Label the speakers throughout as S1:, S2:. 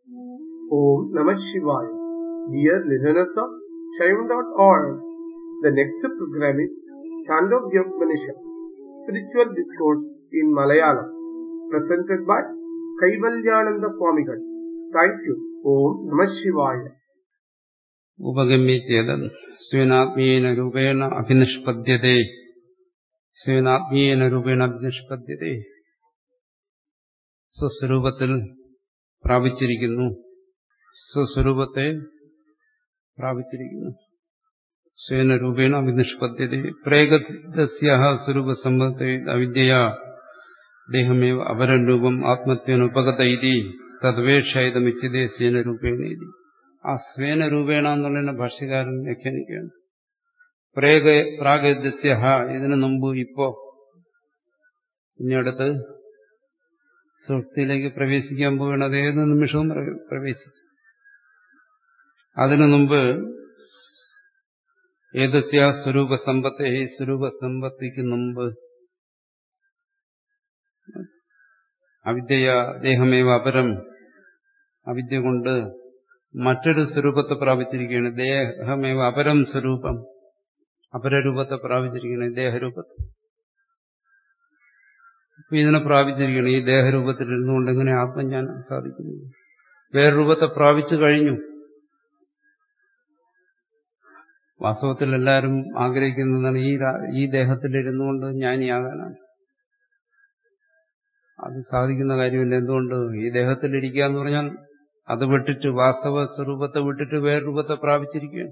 S1: Om Namah Shivaya. Dear listeners of Shaivan.org, the next program is Chandogya Upanishad, Spiritual Discourse in Malayalam, presented by Kaivalyananda Swamigal. Thank you. Om Namah Shivaya.
S2: ഉപഗമ്യത്യേത സ്വേനാത്മീയന രൂപേണ അഭിനിഷ്പദ്യത്തെ സ്വേനാത്മീയന രൂപേണ അഭിനിഷ്പദ്യത്തെ സ്വസ്വരൂപത്തിൽ പ്രാപിച്ചിരിക്കുന്നു സ്വസ്വരൂപത്തെ പ്രാപിച്ചിരിക്കുന്നു സ്വേന രൂപേണ അഭിനിഷ്പദ്യത്തെ പ്രേഗസ്യ സ്വരൂപസംബന്ധത്തെ അവിദ്യയാ ദേഹമേവ അപരം രൂപം ആത്മത്വനുപഗത ഇതി തദ്വേഷായുധമിച്ചതേ സ്വേന രൂപേണ ഇതി ആ സ്വേന രൂപേണ എന്നുള്ളതിനെ ഭാഷ്യകാരൻ വ്യാഖ്യാനിക്കുകയാണ് പ്രേക പ്രാഗദ്യ ഇതിനു മുമ്പ് ഇപ്പോ ഇനി അടുത്ത് സുഹൃത്തിയിലേക്ക് പ്രവേശിക്കാൻ പോവുകയാണ് അത് ഏത് നിമിഷവും പ്രവേശിക്കും അതിനു മുമ്പ് ഏതസ്യ സ്വരൂപ സമ്പത്തെ സ്വരൂപ സമ്പത്തിക്ക് മുമ്പ് അവിദ്യ ദേഹമേവ അപരം അവിദ്യ കൊണ്ട് മറ്റൊരു സ്വരൂപത്തെ പ്രാപിച്ചിരിക്കുകയാണ് ദേഹമേവ അപരം സ്വരൂപം അപരരൂപത്തെ പ്രാപിച്ചിരിക്കുകയാണ് ദേഹരൂപത്തെ അപ്പൊ ഇതിനെ പ്രാപിച്ചിരിക്കുകയാണ് ഈ ദേഹരൂപത്തിൽ ഇരുന്നുകൊണ്ട് എങ്ങനെ ആത്മജ്ഞാനം സാധിക്കുന്നു വേറെ രൂപത്തെ പ്രാപിച്ചു കഴിഞ്ഞു വാസ്തവത്തിൽ എല്ലാവരും ആഗ്രഹിക്കുന്നതാണ് ഈ ഈ ദേഹത്തിലിരുന്നുകൊണ്ട് ജ്ഞാനിയാകാനാണ് അത് സാധിക്കുന്ന കാര്യമില്ല എന്തുകൊണ്ട് ഈ ദേഹത്തിലിരിക്കുക എന്ന് പറഞ്ഞാൽ അത് വിട്ടിട്ട് വാസ്തവ സ്വരൂപത്തെ വിട്ടിട്ട് വേറെ രൂപത്തെ പ്രാപിച്ചിരിക്കുകയാണ്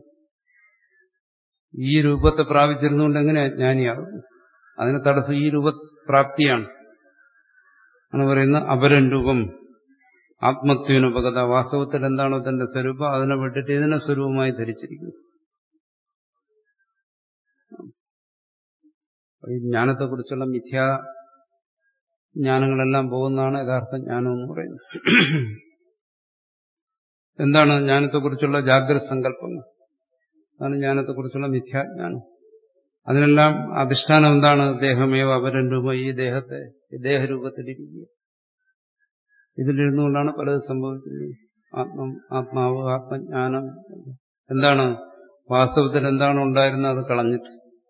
S2: ഈ രൂപത്തെ പ്രാപിച്ചിരുന്നുകൊണ്ട് എങ്ങനെ ജ്ഞാനിയാകും അതിന് തടസ്സം ഈ രൂപപ്രാപ്തിയാണ് ആണ് പറയുന്ന അപരൻ രൂപം ആത്മത്വനുപകത വാസ്തവത്തിൽ എന്താണോ തന്റെ സ്വരൂപം അതിനെ വിട്ടിട്ട് ഇതിനെ സ്വരൂപമായി ധരിച്ചിരിക്കുന്നു ഈ ജ്ഞാനത്തെക്കുറിച്ചുള്ള മിഥ്യാ ജ്ഞാനങ്ങളെല്ലാം പോകുന്നതാണ് യഥാർത്ഥ ജ്ഞാനം എന്ന് പറയുന്നത് എന്താണ് ജ്ഞാനത്തെക്കുറിച്ചുള്ള ജാഗ്രത സങ്കല്പങ്ങൾ അതാണ് ജ്ഞാനത്തെക്കുറിച്ചുള്ള മിഥ്യാജ്ഞാനം അതിനെല്ലാം അധിഷ്ഠാനം എന്താണ് ദേഹമേവ അപരൻ രൂപ ഈ ദേഹത്തെ ഈ ദേഹരൂപത്തിലിരിക്കുക ഇതിലിരുന്നുകൊണ്ടാണ് പലത് സംഭവിക്കുന്നത് ആത്മം ആത്മാവ് ആത്മജ്ഞാനം എന്താണ് വാസ്തവത്തിൽ എന്താണ് ഉണ്ടായിരുന്നത് അത് കളഞ്ഞിട്ട്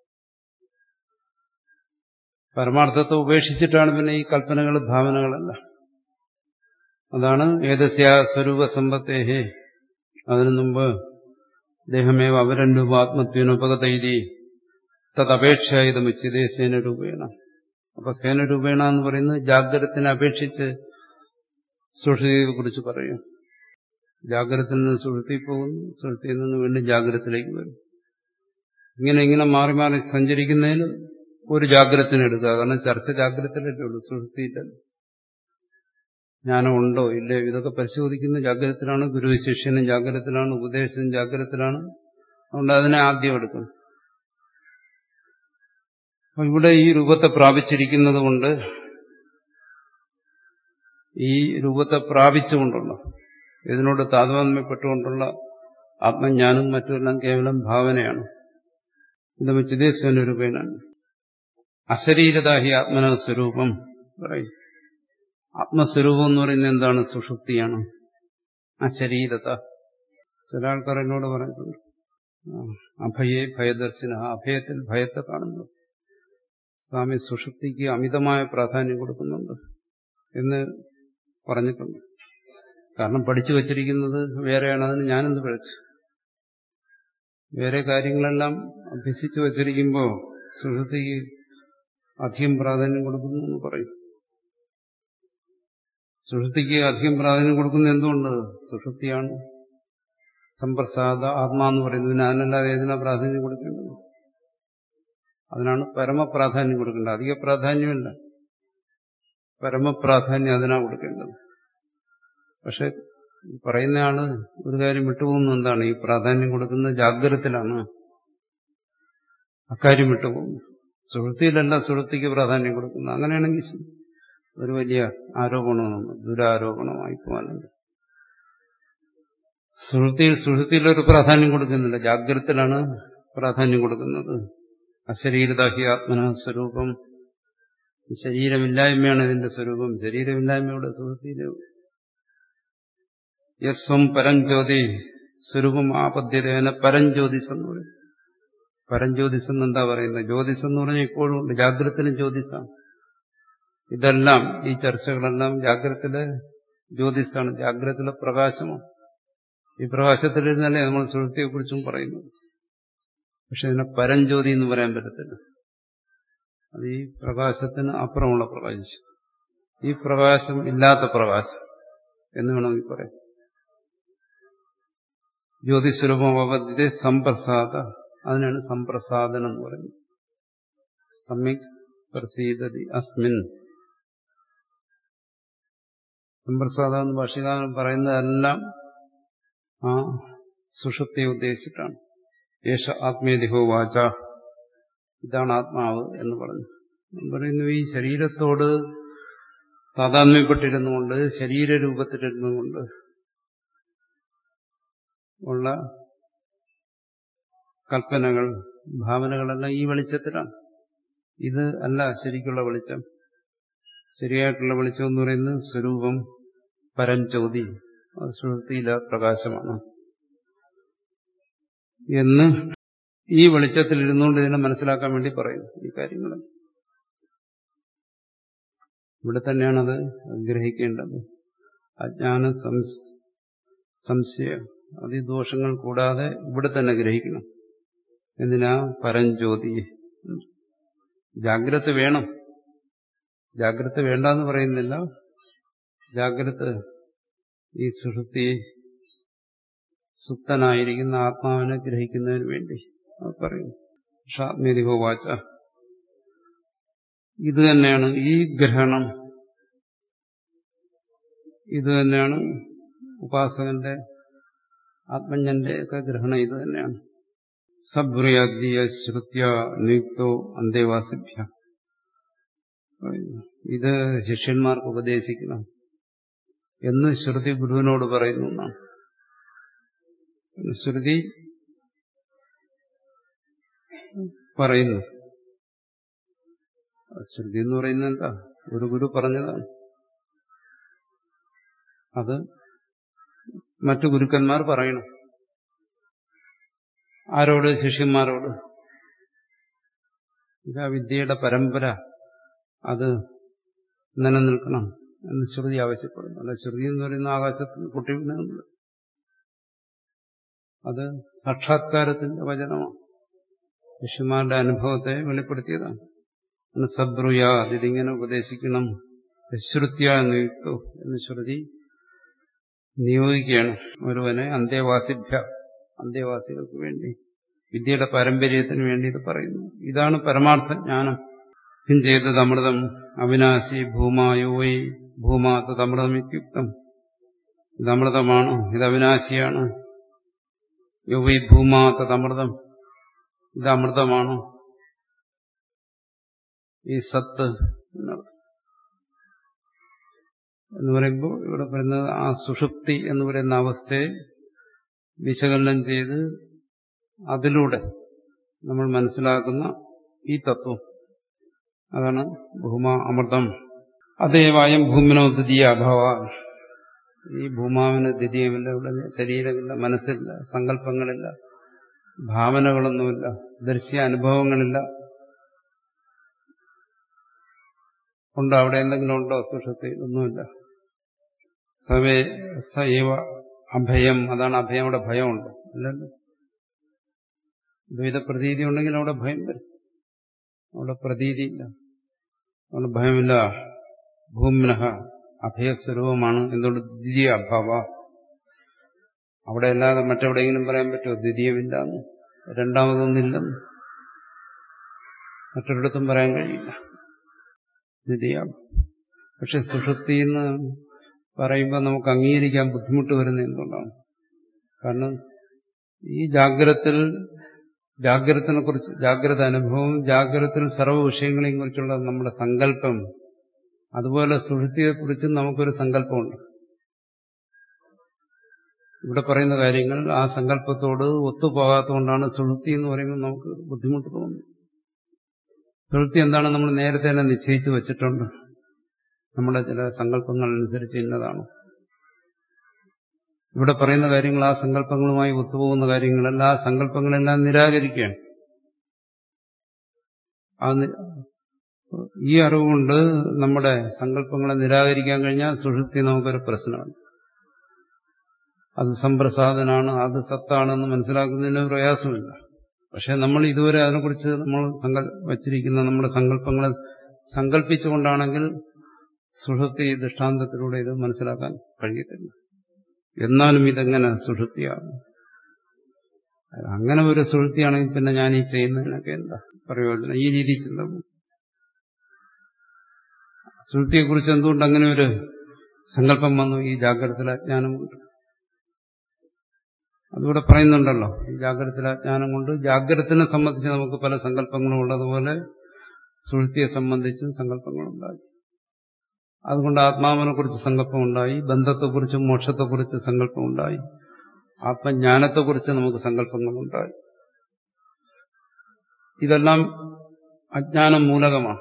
S2: പരമാർത്ഥത്തെ ഉപേക്ഷിച്ചിട്ടാണ് പിന്നെ ഈ കൽപ്പനകൾ ഭാവനകളെല്ലാം അതാണ് ഏതസ്യ സ്വരൂപ സമ്പത്തേഹേ അതിനു മുമ്പ് ദേഹമേവ അവരൻ രൂപ ആത്മത്വനുപകതൈതി തദപേക്ഷായുധമിച്ചതേ സേനരൂപേണ അപ്പൊ സേനരൂപേണ എന്ന് പറയുന്നത് ജാഗ്രതത്തിനെ അപേക്ഷിച്ച് സുഷൃതിയെ കുറിച്ച് പറയും ജാഗ്രതത്തിൽ നിന്ന് സുഷൃത്തി പോകുന്നു സുഷൃത്തിയിൽ നിന്ന് വീണ്ടും ജാഗ്രതത്തിലേക്ക് വരും ഇങ്ങനെ ഇങ്ങനെ മാറി മാറി സഞ്ചരിക്കുന്നതിന് ഒരു ജാഗ്രതത്തിനെടുക്കുക കാരണം ചർച്ച ജാഗ്രതയിലല്ലേ ഉള്ളൂ സുഷൃത്തിയില്ലല്ലോ ജ്ഞാനമുണ്ടോ ഇല്ലേ ഇതൊക്കെ പരിശോധിക്കുന്ന ജാഗ്രതത്തിലാണ് ഗുരു ശിഷ്യനും ജാഗ്രതത്തിലാണ് ഉപദേശവും ജാഗ്രതത്തിലാണ് അതുകൊണ്ട് അതിനെ ആദ്യം എടുക്കും അപ്പൊ ഇവിടെ ഈ രൂപത്തെ പ്രാപിച്ചിരിക്കുന്നത് കൊണ്ട് ഈ രൂപത്തെ പ്രാപിച്ചുകൊണ്ടുള്ള ഇതിനോട് താതാത്മ്യപ്പെട്ടുകൊണ്ടുള്ള ആത്മജ്ഞാനം മറ്റുമെല്ലാം കേവലം ഭാവനയാണ് ഇത് ചിതേശ്വര രൂപേണാണ് അശരീരതാഹി ആത്മന സ്വരൂപം പറയും ആത്മസ്വരൂപം എന്ന് പറയുന്നത് എന്താണ് സുഷുപ്തിയാണ് അശരീരത ചില ആൾക്കാർ എന്നോട് പറഞ്ഞിട്ടുണ്ട് അഭയെ ഭയദർശന അഭയത്തിൽ ഭയത്തെ കാണുന്നു സ്വാമി സുഷുപ്തിക്ക് അമിതമായ പ്രാധാന്യം കൊടുക്കുന്നുണ്ട് എന്ന് പറഞ്ഞിട്ടുണ്ട് കാരണം പഠിച്ചു വച്ചിരിക്കുന്നത് വേറെയാണ് അതിന് ഞാനെന്ത് പഠിച്ചു വേറെ കാര്യങ്ങളെല്ലാം അഭ്യസിച്ചു വച്ചിരിക്കുമ്പോൾ സുഷുപ്തിക്ക് അധികം പ്രാധാന്യം കൊടുക്കുന്നു എന്ന് പറയും സുഷുപ്തിക്ക് അധികം പ്രാധാന്യം കൊടുക്കുന്നത് എന്തുകൊണ്ട് സുഷുപ്തിയാണ് സമ്പ്രസാദ ആത്മാന്ന് പറയുന്നതിന് അതിനല്ലാതെ ഏതിനാ പ്രാധാന്യം കൊടുക്കേണ്ടത് അതിനാണ് പരമപ്രാധാന്യം കൊടുക്കേണ്ടത് അധിക പ്രാധാന്യമല്ല പരമപ്രാധാന്യം അതിനാ കൊടുക്കേണ്ടത് പക്ഷെ പറയുന്നയാള് ഒരു കാര്യം വിട്ടുപോകുന്നത് എന്താണ് ഈ പ്രാധാന്യം കൊടുക്കുന്നത് ജാഗ്രതത്തിലാണ് അക്കാര്യം വിട്ടുപോകുന്നു സുഹൃത്തിയിലല്ല സുഹൃത്തിക്ക് പ്രാധാന്യം കൊടുക്കുന്നത് അങ്ങനെയാണെങ്കിൽ ഒരു വലിയ ആരോപണമാണ് ദുരാരോപണമായി പോകാനുണ്ട് സുഹൃത്തിയിൽ സുഹൃത്തിയിലൊരു പ്രാധാന്യം കൊടുക്കുന്നില്ല ജാഗ്രതത്തിലാണ് പ്രാധാന്യം കൊടുക്കുന്നത് അശരീരതാഹി ആത്മന സ്വരൂപം ശരീരമില്ലായ്മയാണ് ഇതിന്റെ സ്വരൂപം ശരീരമില്ലായ്മയുടെ സുഹൃത്തിയിലെ യസ്വം പരഞ്ജ്യോതി സ്വരൂപം ആപദ്യതേന പരഞ്ജ്യോതിസ് എന്ന് പറയും പരഞ്ജ്യോതിസ് എന്ന് എന്താ പറയുന്നത് ജ്യോതിസ് എന്ന് പറഞ്ഞാൽ ഇപ്പോഴും ഉണ്ട് ജാഗ്രതത്തിലും ജ്യോതിസാണ് ഇതെല്ലാം ഈ ചർച്ചകളെല്ലാം ജാഗ്രതത്തിലെ ജ്യോതിസാണ് ജാഗ്രതത്തിലെ പ്രകാശമാണ് ഈ പ്രകാശത്തിലിരുന്നല്ലേ നമ്മൾ സുഹൃത്തിയെക്കുറിച്ചും പറയുന്നു പക്ഷെ ഇതിനെ പരഞ്ജ്യോതി എന്ന് പറയാൻ പറ്റത്തില്ല അത് ഈ പ്രകാശത്തിന് അപ്പുറമുള്ള പ്രകാശം ഈ പ്രകാശം ഇല്ലാത്ത പ്രകാശം എന്ന് വേണമെങ്കിൽ പറയാം ജ്യോതിസ്വരൂപമവധ്യത്തെ സംപ്രസാദ അതിനാണ് സംപ്രസാദനം എന്ന് പറയുന്നത് സമ്യക് പ്രസീദതി അസ്മിൻ സംപ്രസാദം എന്ന് ഭാഷകാരൻ പറയുന്നതെല്ലാം ആ സുഷുപ്തിയെ ഉദ്ദേശിച്ചിട്ടാണ് യേശ ആത്മീയതിഹോ വാച ഇതാണ് ആത്മാവ് എന്ന് പറഞ്ഞു പറയുന്നു ഈ ശരീരത്തോട് താതാത്മ്യപ്പെട്ടിരുന്നുകൊണ്ട് ശരീരരൂപത്തിലിരുന്നുകൊണ്ട് ഉള്ള കൽപ്പനകൾ ഭാവനകളെല്ലാം ഈ വെളിച്ചത്തിലാണ് ഇത് അല്ല ശരിക്കുള്ള വെളിച്ചം ശരിയായിട്ടുള്ള വെളിച്ചം എന്ന് പറയുന്നത് സ്വരൂപം പരംചോതി അത് സുഹൃത്തിയില്ല പ്രകാശമാണ് എന്ന് ഈ വെളിച്ചത്തിൽ ഇരുന്നുകൊണ്ട് ഇതിനെ മനസ്സിലാക്കാൻ വേണ്ടി പറയുന്നു ഈ കാര്യങ്ങൾ ഇവിടെ തന്നെയാണത് ഗ്രഹിക്കേണ്ടത് അജ്ഞാന സംശയ അതിദോഷങ്ങൾ കൂടാതെ ഇവിടെ തന്നെ ഗ്രഹിക്കണം എന്തിനാ പരഞ്ജ്യോതി ജാഗ്രത വേണം ജാഗ്രത വേണ്ടെന്ന് പറയുന്നില്ല ജാഗ്രത ഈ സുഷുപ്തി സുപ്തനായിരിക്കുന്ന ആത്മാവിനെ ഗ്രഹിക്കുന്നതിന് വേണ്ടി പറയുന്നു ഷാത്മേതികോ വാച ഇത് തന്നെയാണ് ഈ ഗ്രഹണം ഇത് തന്നെയാണ് ഉപാസകന്റെ ആത്മജ്ഞന്റെ ഒക്കെ ഗ്രഹണം ഇത് തന്നെയാണ് സബ്രയാദ്യ ശ്രുത്യ നിയുക്തോ അന്തേവാസിഭ്യ ഇത് ശിഷ്യന്മാർക്ക് ഉപദേശിക്കണം എന്ന് ശ്രുതി ഗുരുവിനോട് പറയുന്നു എന്നാണ് ശ്രുതി പറയുന്നു ശ്രുതി എന്ന് പറയുന്നത് എന്താ ഒരു ഗുരു പറഞ്ഞതാണ് അത് മറ്റു ഗുരുക്കന്മാർ പറയണം ആരോട് ശിഷ്യന്മാരോട് ഇതാ വിദ്യയുടെ പരമ്പര അത് നിലനിൽക്കണം എന്ന് ശ്രുതി ആവശ്യപ്പെടുന്നു അല്ല ശ്രുതി എന്ന് പറയുന്ന ആകാശത്തിൽ കുട്ടി വീണുണ്ട് അത് സാക്ഷാത്കാരത്തിന്റെ വചനമാണ് ശിഷ്യന്മാരുടെ അനുഭവത്തെ വെളിപ്പെടുത്തിയതാണ് സബ്രുയ ഇതിങ്ങനെ ഉപദേശിക്കണം ശ്രുത്യ നിയുക്തോ എന്ന് ശ്രുതി നിയോഗിക്കുകയാണ് ഒരുവനെ അന്തേവാസിഭ്യ അന്തേവാസികൾക്ക് വേണ്ടി വിദ്യയുടെ പാരമ്പര്യത്തിന് വേണ്ടി ഇത് പറയുന്നു ഇതാണ് പരമാർത്ഥ ജ്ഞാനം ചെയ്തത് അമൃതം അവിനാശി ഭൂമായോയി ഭൂമാത്ത അമൃതം ഇത്യുക്തം ഇത് അമൃതമാണ് ഇത് അവിനാശിയാണ് യോവൈ ഭൂമാത്ത അമൃതം ഇത് അമൃതമാണ് ഈ സത്ത് എന്ന് പറയുമ്പോൾ ഇവിടെ പറയുന്നത് ആ സുഷുപ്തി എന്ന് പറയുന്ന അവസ്ഥയെ വിശകലനം ചെയ്ത് അതിലൂടെ നമ്മൾ മനസ്സിലാക്കുന്ന ഈ തത്വം അതാണ് ഭൂമ അമൃതം അതേവായം ഭൂമിനോ ദ്വിതീയ അഭാവ ഈ ഭൂമാവിന് ദ്വിതീയമില്ല ഇവിടെ ശരീരമില്ല മനസ്സില്ല സങ്കല്പങ്ങളില്ല ഭാവനകളൊന്നുമില്ല ദൃശ്യ അനുഭവങ്ങളില്ല ഉണ്ടോ അവിടെ എന്തെങ്കിലും ഉണ്ടോ സുഷത്തിൽ ഒന്നുമില്ല സവേ സൈവ അഭയം അതാണ് അഭയം അവിടെ ഭയമുണ്ട് അല്ലല്ലോ ദ്വൈത പ്രതീതി ഉണ്ടെങ്കിൽ അവിടെ ഭയം വരും അവിടെ പ്രതീതിയില്ല അവിടെ ഭയമില്ല ഭൂമിനഹ അഭയസ്വരൂപമാണ് എന്തുകൊണ്ട് ദ്വിതീയ അഭാവ അവിടെ അല്ലാതെ മറ്റെവിടെയെങ്കിലും പറയാൻ പറ്റുമോ ദ്വിതീയമില്ല രണ്ടാമതൊന്നില്ലെന്ന് മറ്റൊരിടത്തും പറയാൻ കഴിയില്ല ദ്വിതീയ പക്ഷെ സുഷുപ്തി എന്ന് പറയുമ്പോൾ നമുക്ക് അംഗീകരിക്കാൻ ബുദ്ധിമുട്ട് വരുന്ന എന്തുകൊണ്ടാണ് കാരണം ഈ ജാഗ്രത്തിൽ ജാഗ്രതനെ കുറിച്ച് ജാഗ്രത അനുഭവം ജാഗ്രതത്തിൽ സർവ്വ വിഷയങ്ങളെയും കുറിച്ചുള്ള നമ്മുടെ സങ്കല്പം അതുപോലെ സുഷുപ്തിയെക്കുറിച്ചും നമുക്കൊരു സങ്കല്പമുണ്ട് ഇവിടെ പറയുന്ന കാര്യങ്ങൾ ആ സങ്കല്പത്തോട് ഒത്തുപോകാത്തതുകൊണ്ടാണ് സുഷുപ്തി എന്ന് പറയുമ്പോൾ നമുക്ക് ബുദ്ധിമുട്ട് തോന്നുന്നത് സുഷുപ്തി എന്താണ് നമ്മൾ നേരത്തെ തന്നെ നിശ്ചയിച്ചു വെച്ചിട്ടുണ്ട് നമ്മുടെ ചില സങ്കല്പങ്ങൾ അനുസരിച്ച് ഇന്നതാണ് ഇവിടെ പറയുന്ന കാര്യങ്ങൾ ആ സങ്കല്പങ്ങളുമായി ഒത്തുപോകുന്ന കാര്യങ്ങളല്ല ആ സങ്കല്പങ്ങളെല്ലാം നിരാകരിക്കുകയാണ് ആ നി- ഈ അറിവുകൊണ്ട് നമ്മുടെ സങ്കല്പങ്ങളെ നിരാകരിക്കാൻ കഴിഞ്ഞാൽ സുഷുപ്തി നമുക്കൊരു പ്രശ്നമാണ് അത് സംപ്രസാദനാണ് അത് സത്താണെന്ന് മനസ്സിലാക്കുന്നതിന് പ്രയാസമില്ല പക്ഷെ നമ്മൾ ഇതുവരെ അതിനെക്കുറിച്ച് നമ്മൾ സങ്കൽ വച്ചിരിക്കുന്ന നമ്മുടെ സങ്കല്പങ്ങളെ സങ്കല്പിച്ചുകൊണ്ടാണെങ്കിൽ സുഷുപ്തി ദൃഷ്ടാന്തത്തിലൂടെ ഇത് മനസ്സിലാക്കാൻ കഴിയത്തില്ല എന്നാലും ഇതെങ്ങനെ സുഷുപ്തിയാകും അങ്ങനെ ഒരു സുഷുപ്തിയാണെങ്കിൽ പിന്നെ ഞാൻ ഈ ചെയ്യുന്നതിനൊക്കെ എന്താ പ്രയോജനം ഈ രീതിയിൽ ചിന്ത പോകും സുഷുപ്തിയെക്കുറിച്ച് എന്തുകൊണ്ട് അങ്ങനെ ഒരു സങ്കല്പം വന്നു ഈ ജാഗ്രതത്തിലെ അജ്ഞാനം കൊണ്ട് അതിവിടെ പറയുന്നുണ്ടല്ലോ ഈ ജാഗ്രതത്തിലെ അജ്ഞാനം കൊണ്ട് ജാഗ്രതത്തിനെ സംബന്ധിച്ച് നമുക്ക് പല സങ്കല്പങ്ങളും ഉള്ളതുപോലെ സുഹൃത്തിയെ സംബന്ധിച്ചും സങ്കല്പങ്ങളുണ്ടായി അതുകൊണ്ട് ആത്മാവിനെ കുറിച്ച് സങ്കല്പമുണ്ടായി ബന്ധത്തെക്കുറിച്ചും മോക്ഷത്തെക്കുറിച്ച് സങ്കല്പമുണ്ടായി ആത്മജ്ഞാനത്തെക്കുറിച്ച് നമുക്ക് സങ്കല്പങ്ങളുണ്ടായി ഇതെല്ലാം അജ്ഞാനം മൂലകമാണ്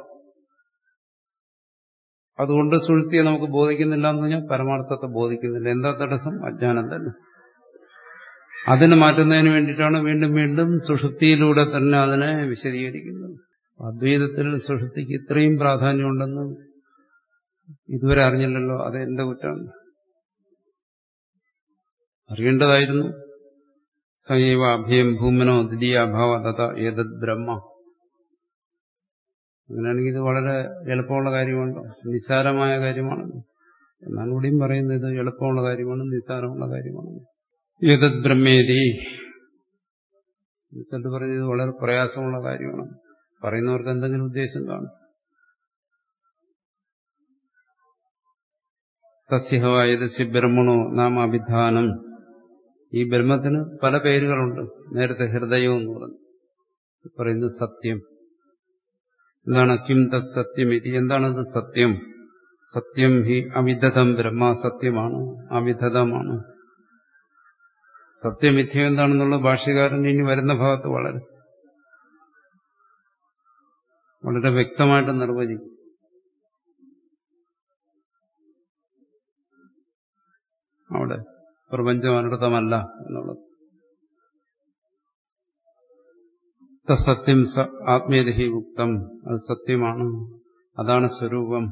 S2: അതുകൊണ്ട് സുഴുത്തിയെ നമുക്ക് ബോധിക്കുന്നില്ല എന്ന് പറഞ്ഞാൽ പരമാർത്ഥത്തെ ബോധിക്കുന്നില്ല എന്താ തടസ്സം അജ്ഞാനം തന്നെ അതിനെ മാറ്റുന്നതിന് വേണ്ടിയിട്ടാണ് വീണ്ടും വീണ്ടും സുഷുപ്തിയിലൂടെ തന്നെ അതിനെ വിശദീകരിക്കുന്നത് അദ്വൈതത്തിൽ സുഷുപ്തിക്ക് ഇത്രയും പ്രാധാന്യമുണ്ടെന്ന് ഇതുവരെ അറിഞ്ഞില്ലല്ലോ അത് എന്റെ കുറ്റമാണ് അറിയേണ്ടതായിരുന്നു സൈവ അഭയം ഭൂമനോ ദ്വിതീയാഭാവ തഥ ഏതത് ബ്രഹ്മ അങ്ങനെയാണെങ്കിൽ ഇത് വളരെ എളുപ്പമുള്ള കാര്യമാണ് നിസ്സാരമായ കാര്യമാണ് എന്നാണ് ഇവിടെയും പറയുന്നത് ഇത് എളുപ്പമുള്ള കാര്യമാണ് നിസ്സാരമുള്ള കാര്യമാണ് ഏതത് ബ്രഹ്മേതി എന്നിട്ട് പറഞ്ഞത് ഇത് വളരെ പ്രയാസമുള്ള കാര്യമാണ് പറയുന്നവർക്ക് എന്തെങ്കിലും ഉദ്ദേശം കാണും തസ്യഹവായതസ്യ ബ്രഹ്മണോ നാം അഭിധാനം ഈ ബ്രഹ്മത്തിന് പല പേരുകളുണ്ട് നേരത്തെ ഹൃദയം എന്ന് പറഞ്ഞു പറയുന്നത് സത്യം എന്താണ് കിം തത് സത്യം ഇത് എന്താണത് സത്യം സത്യം ഹി അവിധതം ബ്രഹ്മ സത്യമാണ് അവിധതമാണ് സത്യമിഥ്യം എന്താണെന്നുള്ള ഭാഷ്യകാരൻ ഇനി വരുന്ന ഭാഗത്ത് വളരെ വളരെ വ്യക്തമായിട്ട് നിർവചിക്കും അവിടെ പ്രപഞ്ചം അനർത്ഥമല്ല എന്നുള്ളത് സത്യം ആത്മീയതഹി ഉക്തം അത് സത്യമാണ് അതാണ് സ്വരൂപം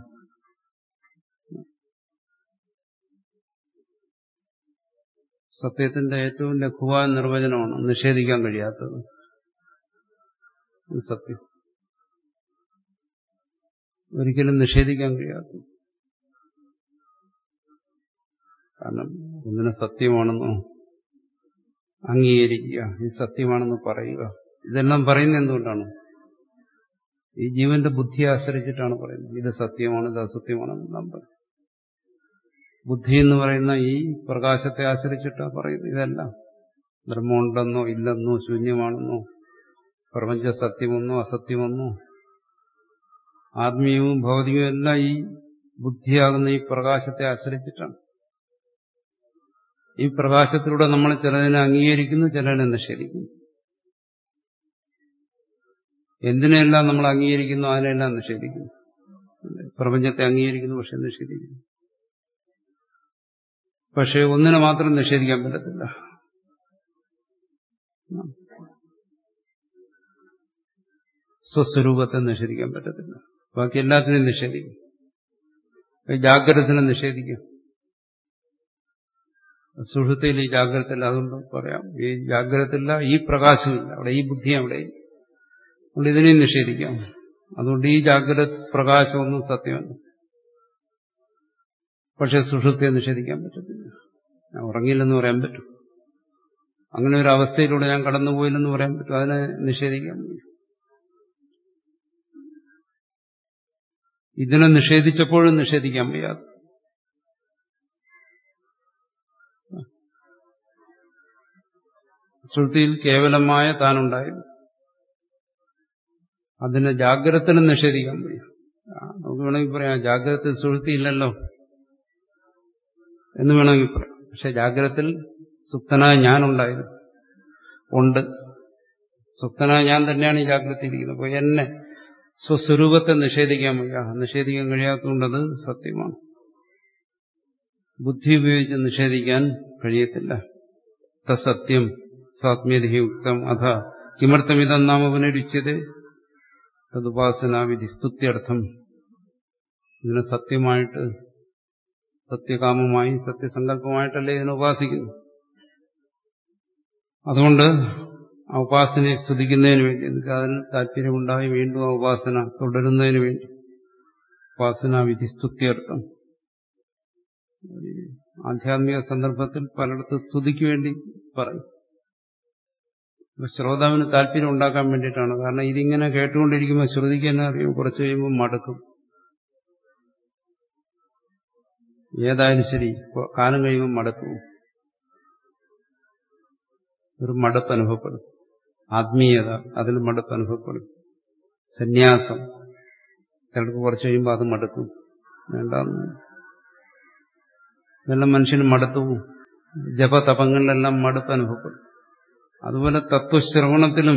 S2: സത്യത്തിന്റെ ഏറ്റവും ലഘുവായ നിർവചനമാണ് നിഷേധിക്കാൻ കഴിയാത്തത് സത്യം ഒരിക്കലും നിഷേധിക്കാൻ കഴിയാത്തത് കാരണം ഒന്നിനെ സത്യമാണെന്നോ അംഗീകരിക്കുക ഇത് സത്യമാണെന്ന് പറയുക ഇതെല്ലാം പറയുന്നത് എന്തുകൊണ്ടാണ് ഈ ജീവന്റെ ബുദ്ധിയെ ആശ്രയിച്ചിട്ടാണ് പറയുന്നത് ഇത് സത്യമാണ് ഇത് അസത്യമാണെന്നെല്ലാം പറയും ബുദ്ധി എന്ന് പറയുന്ന ഈ പ്രകാശത്തെ ആശ്രയിച്ചിട്ടാണ് പറയുന്നത് ഇതെല്ലാം ബ്രഹ്മമുണ്ടെന്നോ ഇല്ലെന്നോ ശൂന്യമാണെന്നോ പ്രപഞ്ച സത്യമെന്നോ അസത്യമെന്നോ ആത്മീയവും ഭൗതികവും എല്ലാം ഈ ബുദ്ധിയാകുന്ന ഈ പ്രകാശത്തെ ആശ്രയിച്ചിട്ടാണ് ഈ പ്രകാശത്തിലൂടെ നമ്മൾ ചിലതിനെ അംഗീകരിക്കുന്നു ചിലതിനെ നിഷേധിക്കുന്നു എന്തിനെല്ലാം നമ്മൾ അംഗീകരിക്കുന്നു അതിനെല്ലാം നിഷേധിക്കുന്നു പ്രപഞ്ചത്തെ അംഗീകരിക്കുന്നു പക്ഷെ നിഷേധിക്കുന്നു പക്ഷെ ഒന്നിനെ മാത്രം നിഷേധിക്കാൻ പറ്റത്തില്ല സ്വസ്വരൂപത്തെ നിഷേധിക്കാൻ പറ്റത്തില്ല ബാക്കി എല്ലാത്തിനെയും നിഷേധിക്കും ജാഗ്രതത്തിനെ നിഷേധിക്കും സുഹൃത്തിൽ ഈ ജാഗ്രതയില്ല അതുകൊണ്ട് പറയാം ഈ ജാഗ്രതയില്ല ഈ പ്രകാശമില്ല അവിടെ ഈ ബുദ്ധി അവിടെ അതുകൊണ്ട് ഇതിനെയും നിഷേധിക്കാം അതുകൊണ്ട് ഈ ജാഗ്രത പ്രകാശമൊന്നും സത്യമല്ല പക്ഷെ സുഷുപ്തിയെ നിഷേധിക്കാൻ പറ്റത്തില്ല ഞാൻ ഉറങ്ങിയില്ലെന്ന് പറയാൻ പറ്റും അങ്ങനെ ഒരു അവസ്ഥയിലൂടെ ഞാൻ കടന്നുപോയില്ലെന്ന് പറയാൻ പറ്റും അതിനെ നിഷേധിക്കാൻ പറ്റും ഇതിനെ നിഷേധിച്ചപ്പോഴും നിഷേധിക്കാൻ വയ്യാതെ ശ്രുതിയിൽ കേവലമായ താനുണ്ടായിരുന്നു അതിനെ ജാഗ്രതത്തിനും നിഷേധിക്കാൻ വയ്യ നമുക്ക് വേണമെങ്കിൽ പറയാം ജാഗ്രത സുഹൃത്തി ഇല്ലല്ലോ എന്ന് വേണമെങ്കിൽ പറയാം പക്ഷെ ജാഗ്രതത്തിൽ സുപ്തനായ ഞാനുണ്ടായിരുന്നു ഉണ്ട് സുപ്തനായ ഞാൻ തന്നെയാണ് ഈ ജാഗ്രത ഇരിക്കുന്നത് അപ്പോൾ എന്നെ സ്വസ്വരൂപത്തെ നിഷേധിക്കാൻ വയ്യ നിഷേധിക്കാൻ കഴിയാത്തതുകൊണ്ടത് സത്യമാണ് ബുദ്ധി ഉപയോഗിച്ച് നിഷേധിക്കാൻ കഴിയത്തില്ല തസത്യം സാത്മ്യതി ഉക്തം അഥ കിമർത്ഥമിതം നാമ പുനരുച്യത തതുപാസനാവിധി സ്തുത്യർത്ഥം ഇതിനെ സത്യമായിട്ട് സത്യകാമമായി സത്യസങ്കല്പമായിട്ടല്ലേ ഇതിനെ ഉപാസിക്കുന്നു അതുകൊണ്ട് ആ ഉപാസനയെ സ്തുതിക്കുന്നതിന് വേണ്ടി എന്നിട്ട് അതിന് താല്പര്യമുണ്ടായി വീണ്ടും ആ ഉപാസന തുടരുന്നതിന് വേണ്ടി ഉപാസന വിധി സ്തുത്യർത്ഥം ആധ്യാത്മിക സന്ദർഭത്തിൽ പലയിടത്ത് സ്തുതിക്ക് വേണ്ടി പറയും ശ്രോതാവിന് താല്പര്യം ഉണ്ടാക്കാൻ വേണ്ടിയിട്ടാണ് കാരണം ഇതിങ്ങനെ കേട്ടുകൊണ്ടിരിക്കുമ്പോൾ ശ്രുതിക്ക് തന്നെ അറിയും കുറച്ച് കഴിയുമ്പോൾ മടുക്കും ഏതായാലും ശരി കാലം കഴിയുമ്പോൾ മടുക്കും ഒരു മടുപ്പ് അനുഭവപ്പെടും ആത്മീയത അതിൽ മടുപ്പ് അനുഭവപ്പെടും സന്യാസം ചിലർക്ക് കുറച്ച് കഴിയുമ്പോൾ അത് മടുക്കും വേണ്ടെന്ന് ഇതെല്ലാം മനുഷ്യന് മടുത്തു ജപതപങ്ങളിലെല്ലാം മടുപ്പ് അനുഭവപ്പെടും അതുപോലെ തത്വശ്രവണത്തിലും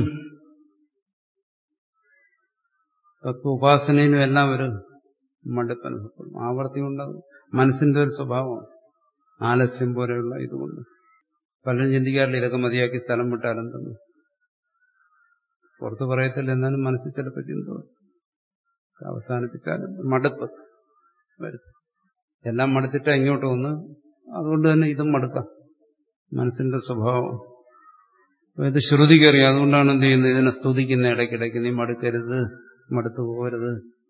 S2: തത്വോപാസനയിലും എല്ലാം ഒരു മടുപ്പ് അനുഭവപ്പെടും ആവർത്തി കൊണ്ടത് മനസ്സിന്റെ ഒരു സ്വഭാവമാണ് ആലസ്യം പോലെയുള്ള ഇതുകൊണ്ട് പലരും ചിന്തിക്കാറില്ല ഇതൊക്കെ മതിയാക്കി സ്ഥലം വിട്ടാലെന്തെന്ന് പുറത്ത് പറയത്തില്ല എന്നാലും മനസ്സിൽ ചിലപ്പോൾ ചിന്ത അവസാനിപ്പിച്ചാലും മടുപ്പ് വരും എല്ലാം മടുത്തിട്ട് ഇങ്ങോട്ട് വന്ന് അതുകൊണ്ട് തന്നെ ഇതും മടുക്കാം മനസ്സിന്റെ സ്വഭാവം ഇത് ശ്രുതിക്കറിയാം അതുകൊണ്ടാണ് എന്ത് ചെയ്യുന്നത് ഇതിനെ സ്തുതിക്കുന്ന ഇടയ്ക്കിടയ്ക്ക് നീ മടുക്കരുത് മടുത്തു പോകരുത്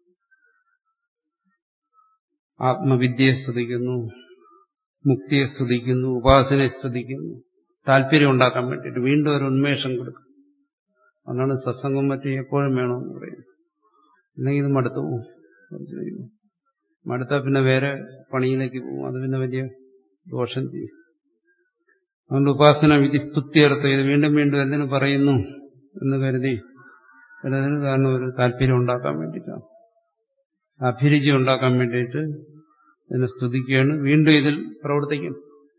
S2: ആത്മവിദ്യയെ സ്തുതിക്കുന്നു മുക്തിയെ സ്തുതിക്കുന്നു ഉപാസനയെ സ്തുതിക്കുന്നു താല്പര്യം ഉണ്ടാക്കാൻ വേണ്ടിയിട്ട് വീണ്ടും ഒരു ഉന്മേഷം കൊടുക്കും അതാണ് സത്സംഗം മറ്റും എപ്പോഴും വേണമെന്ന് പറയുന്നത് ഇല്ലെങ്കിൽ ഇത് മടുത്തു പോകും മടുത്താൽ പിന്നെ വേറെ പണിയിലേക്ക് പോകും അത് പിന്നെ വലിയ ദോഷം ചെയ്യും അതുകൊണ്ട് ഉപാസന വിധി സ്തുത്യർത്ഥം ഇത് വീണ്ടും വീണ്ടും എന്തിനു പറയുന്നു എന്ന് കരുതി അതിന് കാരണം ഒരു താല്പര്യം ഉണ്ടാക്കാൻ വേണ്ടിയിട്ടാണ് അഭിരുചി ഉണ്ടാക്കാൻ വേണ്ടിയിട്ട് ഇതിനെ സ്തുതിക്കുകയാണ് വീണ്ടും ഇതിൽ പ്രവർത്തിക്കും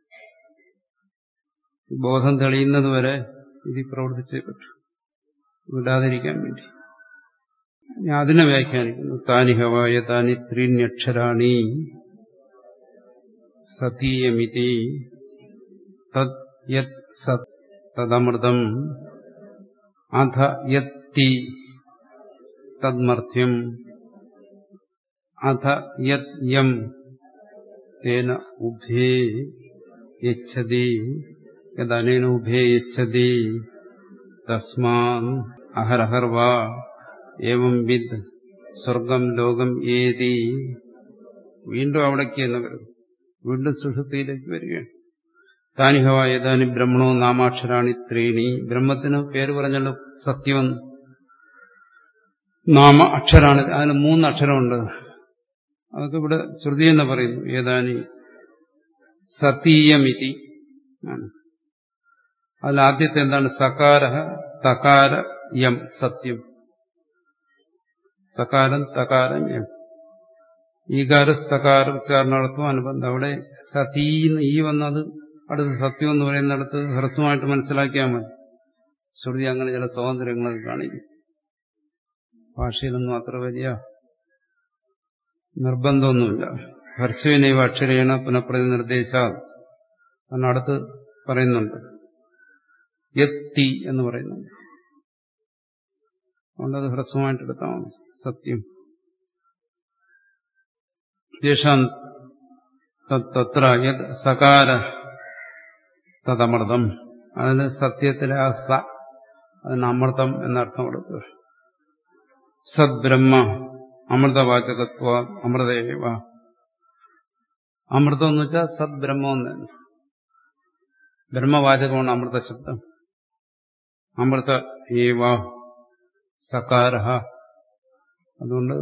S2: ബോധം തെളിയുന്നത് വരെ ഇതിൽ പ്രവർത്തിച്ചേ പറ്റൂ വിടാതിരിക്കാൻ വേണ്ടി അതിനെ വ്യാഖ്യാനിക്കുന്നു താനിഹവായ താനി ത്രീണ്യക്ഷരാണി സതീയമിതി തത് യത് സത് തദമൃതം അധ യത്തി തന്മർത്ഥ്യം അധ യത് യം തേന ഉഭേ യച്ഛതി യദനേന ഉഭേ യച്ഛതി തസ്മാൻ അഹരഹർ വാ ഏവം വിദ് സ്വർഗം ലോകം ഏതി വീണ്ടും അവിടേക്ക് തന്നെ വരും വീണ്ടും സുഷുതിയിലേക്ക് വരികയാണ് താനിഹവ ഏതാനി ബ്രഹ്മണോ നാമാക്ഷരാണി ത്രീണി ബ്രഹ്മത്തിന് പേര് പറഞ്ഞല്ലോ സത്യം നാമ അക്ഷരാണ് അതിന് മൂന്ന് അക്ഷരമുണ്ട് അതൊക്കെ ഇവിടെ ശ്രുതി എന്ന് പറയുന്നു ഏതാനി സതീയമിതി ആണ് അതിൽ ആദ്യത്തെ എന്താണ് സകാര തകാര യം സത്യം സകാരം തകാരം യം ഈകാരസ്തകാര ഉച്ചാരണത്വം അനുബന്ധം അവിടെ സതീന്ന് ഈ വന്നത് അടുത്ത് സത്യം എന്ന് പറയുന്നിടത്ത് ഹ്രസ്വമായിട്ട് മനസ്സിലാക്കിയാൽ മതി ശ്രുതി അങ്ങനെ ചില സ്വാതന്ത്ര്യങ്ങളൊക്കെ കാണിക്കും ഭാഷയിലൊന്നും അത്ര വലിയ നിർബന്ധമൊന്നുമില്ല ഹർഷവിനൈവ അക്ഷരേണ പുനഃപ്രതി നിർദ്ദേശ അതിനടുത്ത് പറയുന്നുണ്ട് യത്തി എന്ന് പറയുന്നുണ്ട് അതുകൊണ്ട് അത് ഹ്രസ്വമായിട്ട് എടുത്താൽ മതി സത്യം യേശാൻ തത്ര യത് സകാര തദമൃതം അതിന് സത്യത്തിലെ ആ സ അതിന് അമൃതം എന്നർത്ഥം കൊടുക്കുക സദ്ബ്രഹ്മ അമൃതവാചകത്വ അമൃതേവ അമൃതം എന്ന് വെച്ചാൽ സദ്ബ്രഹ്മം എന്ന് ബ്രഹ്മവാചകമാണ് അമൃത ശബ്ദം അമൃത ഏവ സകാര അതുകൊണ്ട്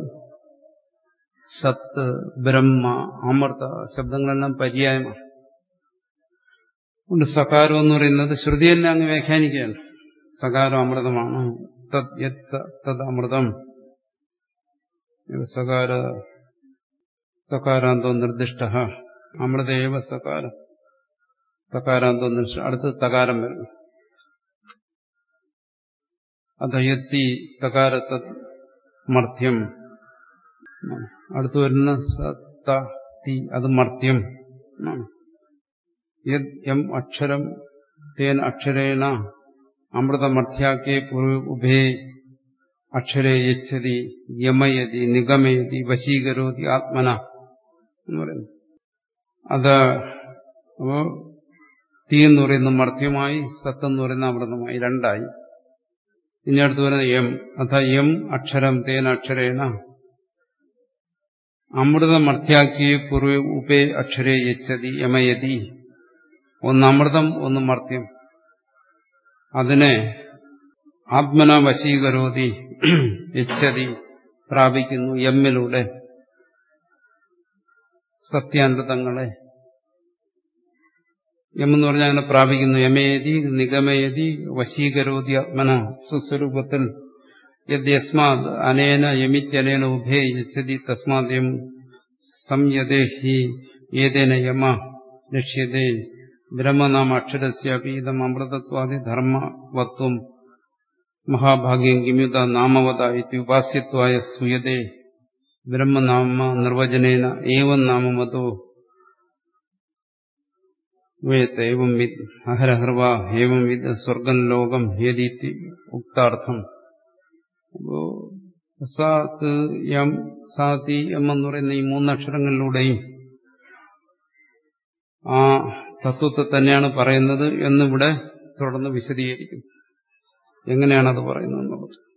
S2: സത്ത് ബ്രഹ്മ അമൃത ശബ്ദങ്ങളെല്ലാം പര്യായമാണ് അതുകൊണ്ട് സകാരം എന്ന് പറയുന്നത് ശ്രുതി തന്നെ അങ്ങ് വ്യാഖ്യാനിക്കുകയാണ് സകാരം അമൃതമാണ് തത് യത് തത് അമൃതം സകാര സകാരാന്തോ നിർദ്ദിഷ്ട അമൃതേവ സകാരം തകാരാന്തോ നിർദ്ദിഷ്ട അടുത്ത് തകാരം വരുന്നു അധയത്തി തകാരത്ത മർഥ്യം അടുത്തു വരുന്ന സത്ത തി അത് മർഥ്യം എന്നാണ് യത് എം അക്ഷരം തേൻ അക്ഷരേണ അമൃതമർത്യാക്കേ ഉഭേ അക്ഷരേ യച്ഛതി യമയതി നിഗമയതി വശീകരോതി ആത്മന എന്ന് പറയുന്നു അത് അപ്പോ തീ എന്ന് പറയുന്ന മർത്യമായി സത്ത് എന്ന് പറയുന്ന അമൃതമായി രണ്ടായി ഇനി അടുത്ത് പറയുന്നത് എം അഥ എം അക്ഷരം തേൻ അക്ഷരേണ അമൃതമർത്യാക്കി പൂർവ്വ ഉപേ അക്ഷരേ യച്ഛതി യമയതി ഒന്ന് അമൃതം ഒന്ന് മർത്യം അതിനെ ആത്മന വശീകരോതി യച്ഛതി പ്രാപിക്കുന്നു എമ്മിലൂടെ സത്യാനൃതങ്ങളെ എമെന്ന് പറഞ്ഞാൽ അങ്ങനെ പ്രാപിക്കുന്നു യമേതി നിഗമയതി വശീകരോതി ആത്മന സ്വസ്വരൂപത്തിൽ യസ്മാത് അനേന യമിത്യനേന ഉഭേ യച്ഛതി തസ്മാത് യം സംയതേ ഹി ഏതേന യമ ലക്ഷ്യതേ ബ്രഹ്മനാമ അക്ഷരസ്യപീതം അമൃതത്വാദി ധർമ്മവത്വം മഹാഭാഗ്യം കിമ്യുത നാമവത ഇത്യുപാസ്യത്വായ സ്തുയതേ ബ്രഹ്മനാമ നിർവചനേന ഏവം നാമമതോ വേത്ത ഏവം വിദ് അഹരഹർവ ഏവം വിദ് സ്വർഗം ലോകം ഹേദീത്തി ഉക്താർത്ഥം അപ്പോ സാത്ത് യം സാത്തി എം എന്ന് പറയുന്ന ഈ മൂന്നക്ഷരങ്ങളിലൂടെയും ആ തത്വത്തെ തന്നെയാണ് പറയുന്നത് എന്നിവിടെ തുടർന്ന് വിശദീകരിക്കും എങ്ങനെയാണത് പറയുന്നത് എന്നുള്ളത്